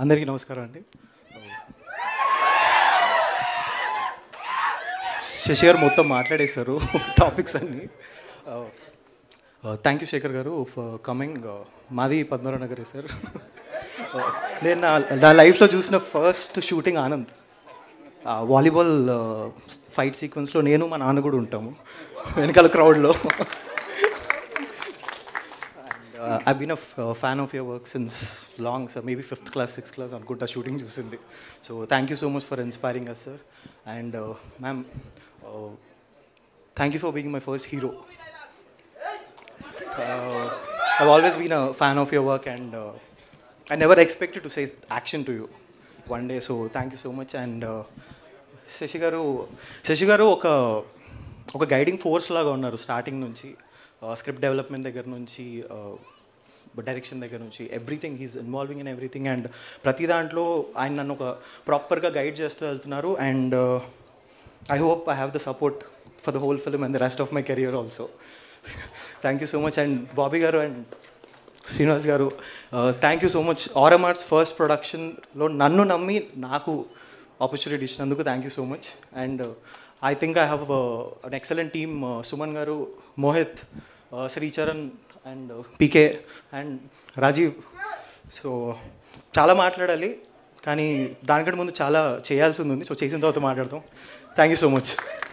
అందరికీ నమస్కారం అండి శశి గారు మొత్తం మాట్లాడేశారు టాపిక్స్ అన్నీ thank you Sekhar garu for coming మాది పద్మరావు నగరే సార్ నేను నా నా లైఫ్లో చూసిన first shooting Anand volleyball fight సీక్వెన్స్లో నేను మా నాన్న కూడా ఉంటాము వెనకాల క్రౌడ్లో I been a fan of your work since long sir maybe fifth class sixth class అనుకుంటా షూటింగ్ చూసింది so thank you so much for inspiring us sir and ma'am thank you for being my first hero I've always been a fan of your work and uh, I never expected to say action to you one day. So thank you so much. And uh, Sasi garu Sasi గారు ఒక ఒక guiding force లాగా ఉన్నారు starting నుంచి script development దగ్గర నుంచి direction దగ్గర నుంచి everything he's involving in everything and ప్రతి దాంట్లో ఆయన నన్ను ఒక ప్రాపర్గా గైడ్ చేస్తూ వెళ్తున్నారు and I hope I have the support for the whole film and the rest of my career also thank you so much and Bobby garu and Srinivas garu thank you so much Aaram arts first ప్రొడక్షన్లో నన్ను నమ్మి నాకు opportunity ఇచ్చినందుకు thank you so much and I think I have an excellent team Suman garu Mohit Sricharan and PK and Rajeev so చాలా మాట్లాడాలి కానీ దానికంటే ముందు చాలా చేయాల్సి ఉంది సో చేసిన తర్వాత మాట్లాడతాం థ్యాంక్ యూ సో మచ్